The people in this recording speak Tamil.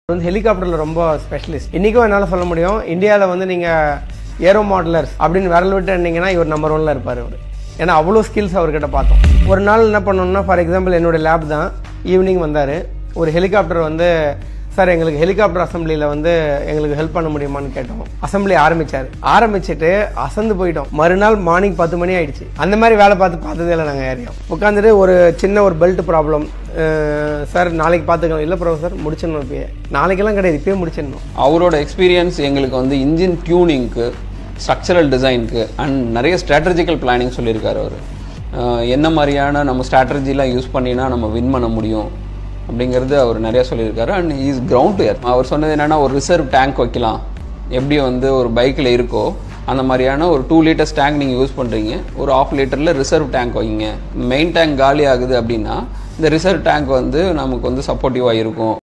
வந்து ஹெலிகாப்டரில் ரொம்ப ஸ்பெஷலிஸ்ட் இன்றைக்கும் என்னால் சொல்ல முடியும் இந்தியாவில் வந்து நீங்கள் ஏரோ மாடலர்ஸ் அப்படின்னு விரல் விட்டு இருந்தீங்கன்னா இவர் நம்பர் ஒன்ல இருப்பார் அவர் ஏன்னா அவ்வளோ ஸ்கில்ஸ் அவர்கிட்ட பார்த்தோம் ஒரு நாள் என்ன பண்ணோம்னா ஃபார் எக்ஸாம்பிள் என்னோட லேப் தான் ஈவினிங் வந்தார் ஒரு ஹெலிகாப்டர் வந்து சார் எங்களுக்கு ஹெலிகாப்டர் அசம்பிளியில் வந்து எங்களுக்கு ஹெல்ப் பண்ண முடியுமான்னு கேட்டோம் அசம்பிளி ஆரம்பிச்சார் ஆரம்பிச்சுட்டு அசந்து போயிட்டோம் மறுநாள் மார்னிங் பத்து மணி ஆயிடுச்சு அந்த மாதிரி வேலை பார்த்து பார்த்ததே இல்லை நாங்கள் யாரையும் உட்காந்துட்டு ஒரு சின்ன ஒரு பெல்ட் ப்ராப்ளம் சார் நாளைக்கு பார்த்துக்கலாம் இல்லை ப்ரொஃபசர் முடிச்சிடணும் இப்பயே நாளைக்கெல்லாம் கிடையாது இப்பயே முடிச்சிடணும் அவரோட எக்ஸ்பீரியன்ஸ் எங்களுக்கு வந்து இன்ஜின் டியூனிங்க்கு ஸ்ட்ரக்சரல் டிசைனுக்கு அண்ட் நிறைய ஸ்ட்ராட்டஜிக்கல் பிளானிங் சொல்லியிருக்காரு அவர் என்ன மாதிரியான நம்ம ஸ்ட்ராட்டஜிலாம் யூஸ் பண்ணினா நம்ம வின் பண்ண முடியும் அப்படிங்கிறது அவர் நிறைய சொல்லியிருக்காரு அண்ட் இஸ் கிரவுண்ட் இயர் அவர் சொன்னது என்னென்னா ஒரு ரிசர்வ் டேங்க் வைக்கலாம் எப்படி வந்து ஒரு பைக்கில் இருக்கோ அந்த மாதிரியான ஒரு டூ லிட்டர்ஸ் டேங்க் நீங்கள் யூஸ் பண்ணுறீங்க ஒரு ஆஃப் லிட்டரில் ரிசர்வ் டேங்க் வைங்க மெயின் டேங்க் காலி ஆகுது அப்படின்னா இந்த ரிசர்வ் டேங்க் வந்து நமக்கு வந்து சப்போர்ட்டிவாக இருக்கும்